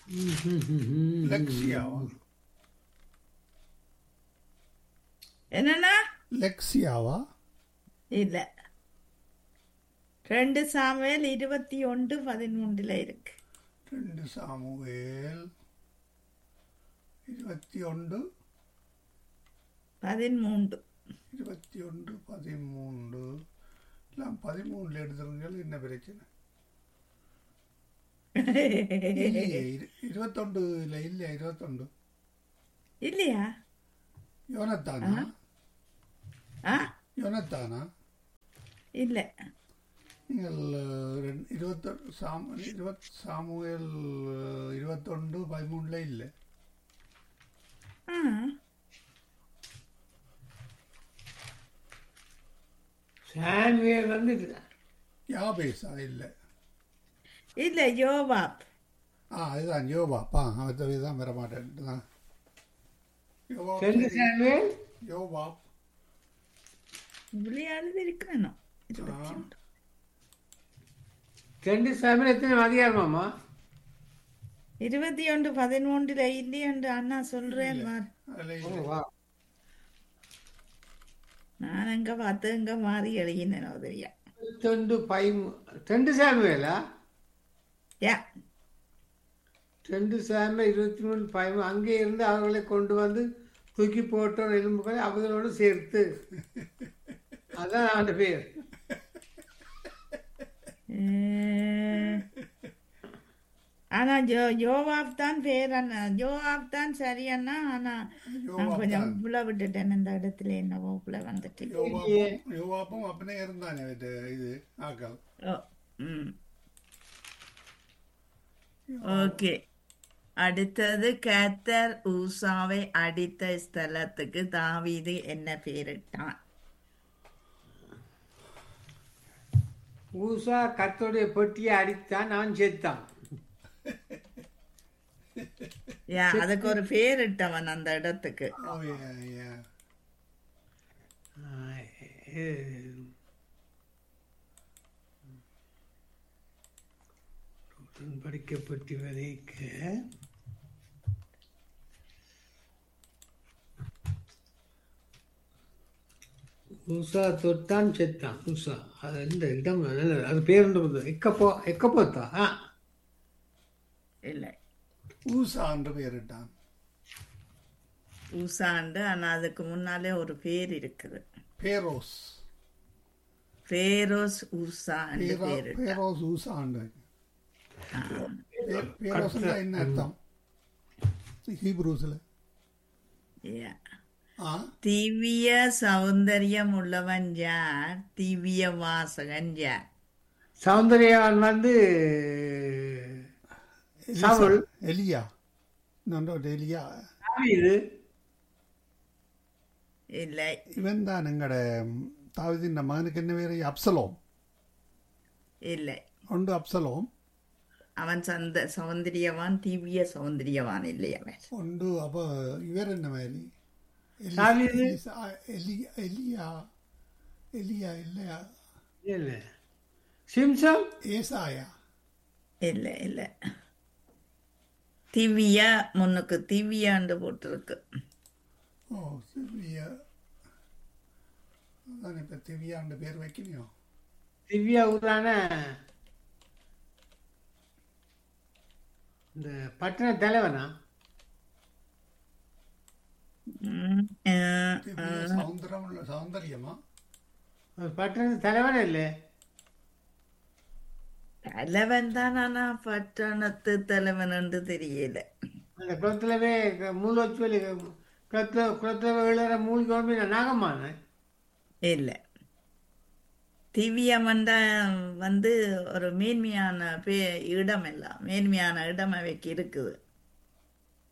லெக்ஸியாவா என்னன்னா லெக்ஸியாவா இல்ல ரெண்டு சாமுவேல் இருபத்தி ஒன்று பதிமூன்றுல இருக்கு ரெண்டு சாமுவேல் இருபத்தி ஒன்று பதிமூன்று இருபத்தி ஒன்று பதிமூன்று எல்லாம் பதிமூணுல எடுத்துருங்கள் என்ன பிரச்சனை இல்லையே இரு- இருபத்தொண்டு இல்லை இல்லையா இருபத்தொண்டு இல்லையா யோனத்தானா ஆ யோனத்தானா இல்ல நீங்கள் அஹ், ரெண்டு- இருபத்தொன்று சாமு இருபத் சாமுவேல் அஹ், இருபத்தொண்டு பதிமூணுல இல்லை ஆ சாமுவேல் வந்து யாபேஸா இல்லை இல்ல யோவாப் ஆ அதுதான் யோபாப்பா அடுத்த தான் வர மாட்டேன் தான் யோபாப் ரெண்டு சாமுவேல் யோபாப் விளையாடுது இருக்கணும் இருபத்தி ஆ. ஒன்று ரெண்டு சாமுவேல் எத்தனை அதிகாரமாம்மா இருபத்தி ஒன்று பதிமூன்றுல இல்லையென்று அண்ணா சொல்றேன் பார். அதில் ஓ, இல்லை வா. நான் எங்க பார்த்து எங்க மாறி எழுகினேன் உதவியா இருபத்தொண்டு பதிமூ ரெண்டு சாமுவேலா யா ரெண்டு சாமுவேல் இருபத்தி மூணு பதிமூணு அங்கே இருந்து அவர்களை கொண்டு வந்து தூக்கி போட்டோர் எலும்புகளை அவர்களோடு சேர்த்து அதான் அவன் பேர் அஹ், ஆனா ஜோ யோவாப் தான் பேர் அண்ணா யோவாப் தான் சரி அண்ணா ஆனா நான் யோவாப் கொஞ்சம் தான். புல விட்டுட்டேன் இந்த இடத்துல என்னவோ புல வந்துட்டு யோவாப்பும் யோவாப்பும் அப்பனே இருந்தானே இது இது ஆக்கள் ஓ ம் ஓகே அடுத்தது கேத்தர் ஊசாவை அடித்த ஸ்தலத்துக்கு தாவீது என்ன பேரிட்டான் ஊசா கர்த்தருடைய பெட்டியை அடித்தான் நான் செத்தான் யா அதுக்கு ஒரு பேரிட்டவன் அந்த இடத்துக்கு ஓ yeah, yeah. ஆ, இது- உடன்படிக்கப்பட்டு வரைக்க உஷா தொட்டான் செத்தான் உஷா அது இந்த இடம் நல்லது அது பேர் என்ன எக்கப்போ எக்கப்போத்தா ஆ இல்லை ஊசா என்று பெயரிட்டான் ஊசாண்டு ஆனா அதுக்கு முன்னாலே ஒரு பேர் இருக்குது பேரோஸ் பேரோஸ் ஊசாண்டு பேரா- பேரிட்டான் பேரோஸ் ஊசாண்டு பே- பேரோஸ் என்ன அர்த்தம் ஹீப்ரூஸ்ல யா ஆ திவ்ய சௌந்தரியம் உள்ளவன் யார் திவ்ய வாசகன் யார் சௌந்தர்யான் வந்து சவுல். எலியா இன்னொன்று எலியா இது இல்லை இவன் தான் எங்கட தாவிதின் மகனுக்கு என்ன பேரு அப்சலோம் இல்லை உண்டு அப்சலோம் அவன் சந்த சௌந்தரியவான் திவ்ய சௌந்தரியவான் இல்லை அவன் உண்டு அப்போ இவர் என்ன மாதிரி எலி- தாவீது. எலிசா- எலி- எலியா எலியா இல்லையா இல்லை சிம்சம் ஏசாயா இல்லை இல்லை திவ்யா முன்னுக்கு திவ்யாண்டு போட்டிருக்கு ஓ திவ்யா அதான் இப்போ திவ்யாண்டு பேர் வைக்கலையோ திவ்யா ஊரான இந்த பட்டண தலைவனா ம், அஹ், திவ்ய சௌந்தரம் உள்ள சௌந்தரியமா ஒரு பட்டண தலைவனே இல்லை தலைவன் தான் ஆனா பட்டணத்து தலைவன் என்று தெரியல அந்த குளத்துலவே மூணு வச்சு வெளி குளத்துல குளத்துல விழுற மூணு கிளம்பி நாகம்மான இல்லை திவ்யம் தான் வந்து ஒரு மேன்மையான பே இடம் எல்லாம் மேன்மையான இடம் அவைக்கு இருக்குது